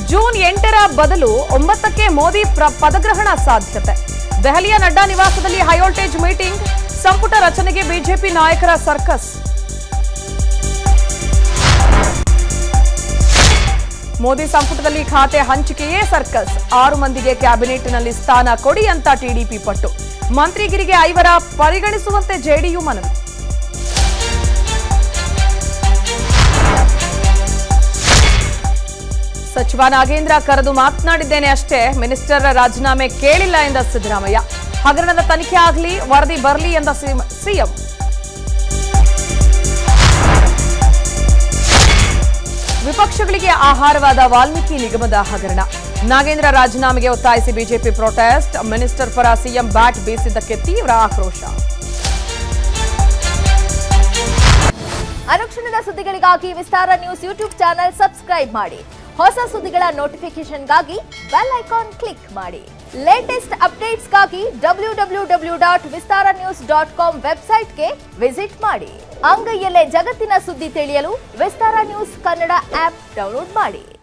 June ಎಂಟರ ಬದಲು ಒಂಬತ್ತಕ್ಕೆ ಮೋದಿ ಪ್ರ- ಪದಗ್ರಹಣ ಸಾಧ್ಯತೆ ದೆಹಲಿಯ ನಡ್ಡಾ ನಿವಾಸದಲ್ಲಿ ಹೈವೋಲ್ಟೇಜ್ ಮೀಟಿಂಗ್ ಸಂಪುಟ ರಚನೆಗೆ ಬಿಜೆಪಿ ನಾಯಕರ ಸರ್ಕಸ್ ಮೋದಿ ಸಂಪುಟದಲ್ಲಿ ಖಾತೆ ಹಂಚಿಕೆಯೇ ಸರ್ಕಸ್ ಆರು ಮಂದಿಗೆ ಕ್ಯಾಬಿನೆಟ್ನಲ್ಲಿ ಸ್ಥಾನ ಕೊಡಿ ಅಂತ ಟಿಡಿಪಿ ಪಟ್ಟು ಮಂತ್ರಿಗಿರಿಗೆ ಐವರ ಪರಿಗಣಿಸುವಂತೆ ಜೆಡಿಯು ಮನವಿ ಸಚಿವ ನಾಗೇಂದ್ರ ಕರೆದು ಮಾತನಾಡಿದ್ದೇನೆ ಅಷ್ಟೇ ಮಿನಿಸ್ಟರ್ ರಾಜೀನಾಮೆ ಕೇಳಿಲ್ಲ ಎಂದ ಸಿದ್ದರಾಮಯ್ಯ ಹಗರಣದ ತನಿಖೆ ಆಗಲಿ ವರದಿ ಬರಲಿ ಎಂದ ಸಿಎಂ ವಿಪಕ್ಷಗಳಿಗೆ ಆಹಾರವಾದ ವಾಲ್ಮೀಕಿ ನಿಗಮದ ಹಗರಣ ನಾಗೇಂದ್ರ ರಾಜೀನಾಮೆಗೆ ಒತ್ತಾಯಿಸಿ ಬಿಜೆಪಿ ಪ್ರೊಟೆಸ್ಟ್ ಮಿನಿಸ್ಟರ್ ಪರ ಸಿಎಂ ಬ್ಯಾಟ್ ಬೀಸಿದ್ದಕ್ಕೆ ತೀವ್ರ ಆಕ್ರೋಶ ಅನುಕ್ಷಣದ ಸುದ್ದಿಗಳಿಗಾಗಿ Vistara news YouTube channel subscribe ಮಾಡಿ ಹೊಸ ಸುದ್ದಿಗಳ ನೋಟಿಫಿಕೇಶನ್ಗಾಗಿ ಬೆಲ್ ಐಕಾನ್ ಕ್ಲಿಕ್ ಮಾಡಿ ಲೇಟೆಸ್ಟ್ ಅಪ್ಡೇಟ್ಸ್ಗಾಗಿ W W W dot Vistara news dot com ವೆಬ್ಸೈಟ್ಗೆ ವಿಸಿಟ್ ಮಾಡಿ ಅಂಗೈಯಲ್ಲೇ ಜಗತ್ತಿನ ಸುದ್ದಿ ತಿಳಿಯಲು Vistara news Kannada app download ಮಾಡಿ